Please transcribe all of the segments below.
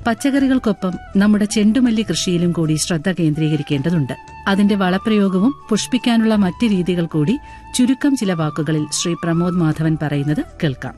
പച്ചക്കറികൾക്കൊപ്പം നമ്മുടെ ചെണ്ടുമല്ലി കൃഷിയിലും കൂടി ശ്രദ്ധ കേന്ദ്രീകരിക്കേണ്ടതുണ്ട് അതിന്റെ വളപ്രയോഗവും പുഷ്പിക്കാനുള്ള മറ്റ് രീതികൾ കൂടി ചുരുക്കം ചില വാക്കുകളിൽ ശ്രീ പ്രമോദ് മാധവൻ പറയുന്നത് കേൾക്കാം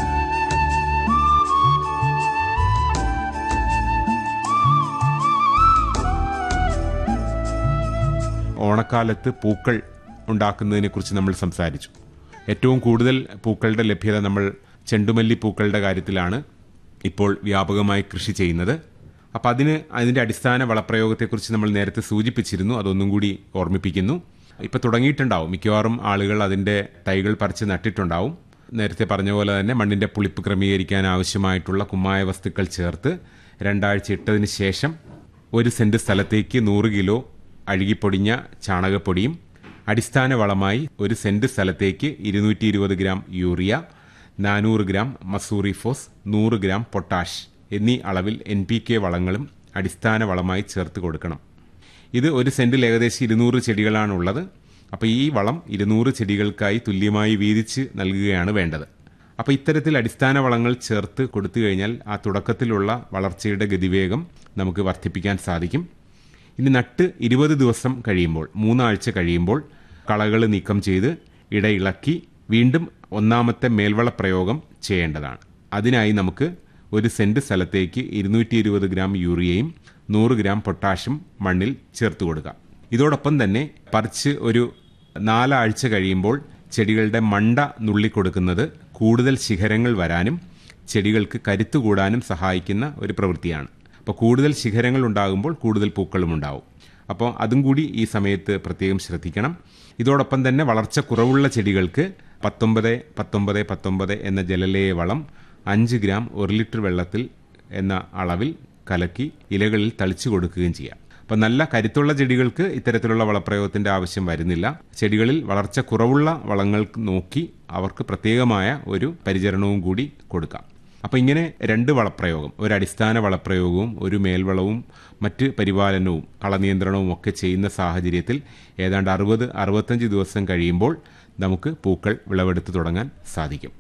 ഓണക്കാലത്ത് പൂക്കൾ ഉണ്ടാക്കുന്നതിനെക്കുറിച്ച് നമ്മൾ സംസാരിച്ചു ഏറ്റവും കൂടുതൽ പൂക്കളുടെ ലഭ്യത നമ്മൾ ചെണ്ടുമല്ലി പൂക്കളുടെ കാര്യത്തിലാണ് ഇപ്പോൾ വ്യാപകമായി കൃഷി ചെയ്യുന്നത് അപ്പം അതിന് അതിൻ്റെ അടിസ്ഥാന വളപ്രയോഗത്തെക്കുറിച്ച് നമ്മൾ നേരത്തെ സൂചിപ്പിച്ചിരുന്നു അതൊന്നും കൂടി ഓർമ്മിപ്പിക്കുന്നു ഇപ്പം തുടങ്ങിയിട്ടുണ്ടാവും മിക്കവാറും ആളുകൾ അതിൻ്റെ തൈകൾ പറിച്ച് നട്ടിട്ടുണ്ടാവും നേരത്തെ പറഞ്ഞ പോലെ തന്നെ മണ്ണിൻ്റെ പുളിപ്പ് ക്രമീകരിക്കാൻ ആവശ്യമായിട്ടുള്ള കുമ്മായ വസ്തുക്കൾ ചേർത്ത് രണ്ടാഴ്ച ഇട്ടതിന് ശേഷം ഒരു സെന്റ് സ്ഥലത്തേക്ക് നൂറ് കിലോ അഴുകിപ്പൊടിഞ്ഞ ചാണകപ്പൊടിയും അടിസ്ഥാന വളമായി ഒരു സെന്റ് സ്ഥലത്തേക്ക് ഇരുന്നൂറ്റി ഇരുപത് ഗ്രാം യൂറിയ നാനൂറ് ഗ്രാം മസൂറി ഫോസ് നൂറ് ഗ്രാം പൊട്ടാഷ് എന്നീ അളവിൽ എൻ പി കെ വളങ്ങളും അടിസ്ഥാന വളമായി ചേർത്ത് കൊടുക്കണം ഇത് ഒരു സെന്റിൽ ഏകദേശം ഇരുന്നൂറ് ചെടികളാണുള്ളത് അപ്പോൾ ഈ വളം ഇരുന്നൂറ് ചെടികൾക്കായി തുല്യമായി വീതിച്ച് നൽകുകയാണ് വേണ്ടത് അപ്പോൾ ഇത്തരത്തിൽ അടിസ്ഥാന വളങ്ങൾ ചേർത്ത് കൊടുത്തു കഴിഞ്ഞാൽ ആ തുടക്കത്തിലുള്ള വളർച്ചയുടെ ഗതിവേഗം നമുക്ക് വർദ്ധിപ്പിക്കാൻ സാധിക്കും ഇനി നട്ട് ഇരുപത് ദിവസം കഴിയുമ്പോൾ മൂന്നാഴ്ച കഴിയുമ്പോൾ കളകൾ നീക്കം ചെയ്ത് ഇടയിളക്കി വീണ്ടും ഒന്നാമത്തെ മേൽവള പ്രയോഗം ചെയ്യേണ്ടതാണ് അതിനായി നമുക്ക് ഒരു സെന്റ് സ്ഥലത്തേക്ക് ഇരുന്നൂറ്റി ഇരുപത് ഗ്രാം യൂറിയയും നൂറ് ഗ്രാം പൊട്ടാഷും മണ്ണിൽ ചേർത്ത് കൊടുക്കാം ഇതോടൊപ്പം തന്നെ പറിച്ച് ഒരു നാലാഴ്ച കഴിയുമ്പോൾ ചെടികളുടെ മണ്ട നുള്ളിക്കൊടുക്കുന്നത് കൂടുതൽ ശിഖരങ്ങൾ വരാനും ചെടികൾക്ക് കരുത്തു കൂടാനും സഹായിക്കുന്ന ഒരു പ്രവൃത്തിയാണ് അപ്പോൾ കൂടുതൽ ശിഖരങ്ങൾ ഉണ്ടാകുമ്പോൾ കൂടുതൽ പൂക്കളും ഉണ്ടാവും അപ്പോൾ അതും കൂടി ഈ സമയത്ത് പ്രത്യേകം ശ്രദ്ധിക്കണം ഇതോടൊപ്പം തന്നെ വളർച്ച കുറവുള്ള ചെടികൾക്ക് പത്തൊമ്പത് പത്തൊമ്പത് പത്തൊമ്പത് എന്ന ജലലേയ വളം അഞ്ച് ഗ്രാം ഒരു ലിറ്റർ വെള്ളത്തിൽ എന്ന അളവിൽ കലക്കി ഇലകളിൽ തളിച്ചു കൊടുക്കുകയും ചെയ്യാം അപ്പം നല്ല കരുത്തുള്ള ചെടികൾക്ക് ഇത്തരത്തിലുള്ള വളപ്രയോഗത്തിന്റെ ആവശ്യം വരുന്നില്ല ചെടികളിൽ വളർച്ച കുറവുള്ള വളങ്ങൾ നോക്കി അവർക്ക് പ്രത്യേകമായ ഒരു പരിചരണവും കൂടി കൊടുക്കാം അപ്പം ഇങ്ങനെ രണ്ട് വളപ്രയോഗം ഒരു അടിസ്ഥാന വളപ്രയോഗവും ഒരു മേൽവളവും മറ്റ് പരിപാലനവും കളനിയന്ത്രണവും ഒക്കെ ചെയ്യുന്ന സാഹചര്യത്തിൽ ഏതാണ്ട് അറുപത് അറുപത്തഞ്ച് ദിവസം കഴിയുമ്പോൾ നമുക്ക് പൂക്കൾ വിളവെടുത്ത് തുടങ്ങാൻ സാധിക്കും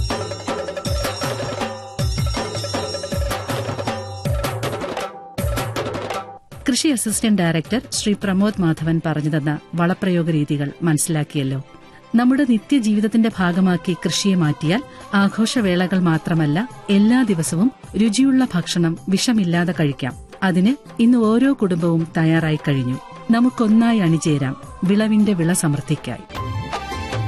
കൃഷി അസിസ്റ്റന്റ് ഡയറക്ടർ ശ്രീ പ്രമോദ് മാധവൻ പറഞ്ഞു തന്ന വളപ്രയോഗ രീതികൾ മനസ്സിലാക്കിയല്ലോ നമ്മുടെ നിത്യജീവിതത്തിന്റെ ഭാഗമാക്കി കൃഷിയെ മാറ്റിയാൽ ആഘോഷവേളകൾ മാത്രമല്ല എല്ലാ ദിവസവും രുചിയുള്ള ഭക്ഷണം വിഷമില്ലാതെ കഴിക്കാം അതിന് ഇന്ന് ഓരോ കുടുംബവും തയ്യാറായി കഴിഞ്ഞു നമുക്കൊന്നായി അണിചേരാം വിളവിന്റെ വിള സമൃദ്ധിക്കായി